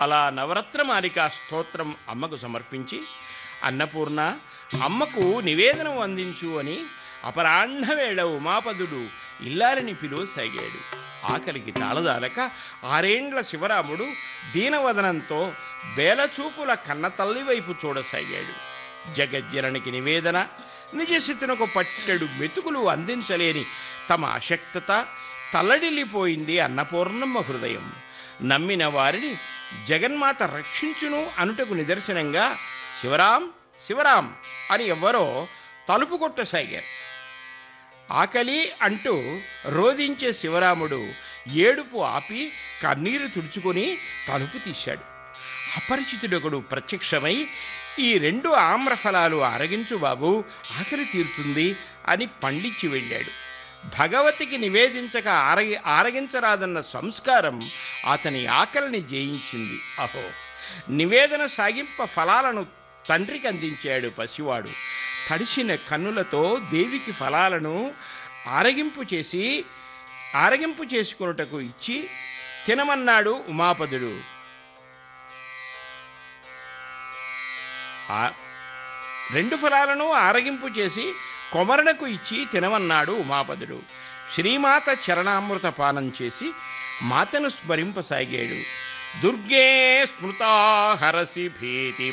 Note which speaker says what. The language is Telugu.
Speaker 1: అలా నవరత్నమాలిక స్తోత్రం అమ్మకు సమర్పించి అన్నపూర్ణ అమ్మకు నివేదనం అందించు అని అపరాహ్న వేళ ఉమాపదుడు ఇల్లారిని పిలువసాగాడు ఆకలికి తాళదాలక ఆరేండ్ల శివరాముడు దీనవదనంతో బేలచూపుల కన్నతల్లి వైపు చూడసాగాడు జగజ్జననికి నివేదన నిజస్థితినకు పట్టెడు మెతుకులు అందించలేని తమ అశక్తత తల్లడిల్లిపోయింది అన్నపూర్ణమ్మ హృదయం నమ్మిన వారిని జగన్మాత రక్షించును అనుటకు నిదర్శనంగా శివరాం శివరాం అని ఎవ్వరో తలుపు కొట్టసాగారు ఆకలి అంటూ రోధించే శివరాముడు ఏడుపు ఆపి కన్నీరు తుడుచుకొని తలుపు తీశాడు అపరిచితుడొకడు ప్రత్యక్షమై ఈ రెండు ఆమ్రఫలాలు ఆరగించు బాబు ఆకలి తీరుతుంది అని పండించి వెళ్ళాడు భగవతికి నివేదించక ఆరగి ఆరగించరాదన్న సంస్కారం అతని ఆకలిని జయించింది అహో నివేదన సాగింప ఫలాలను తండ్రికి అందించాడు పసివాడు తడిసిన కన్నులతో దేవికి ఫలాలను ఆరగింపు చేసి ఆరగింపు చేసుకొనుటకు ఇచ్చి తినమన్నాడు ఉమాపదుడు ఆ రెండు ఫలాలను ఆరగింపు చేసి కొమరణకు ఇచ్చి తినమన్నాడు ఉమాపదుడు శ్రీమాత చరణామృత పానం చేసి మాతను స్మరింపసాగాడు దుర్గే స్మృతా హరసి భీతి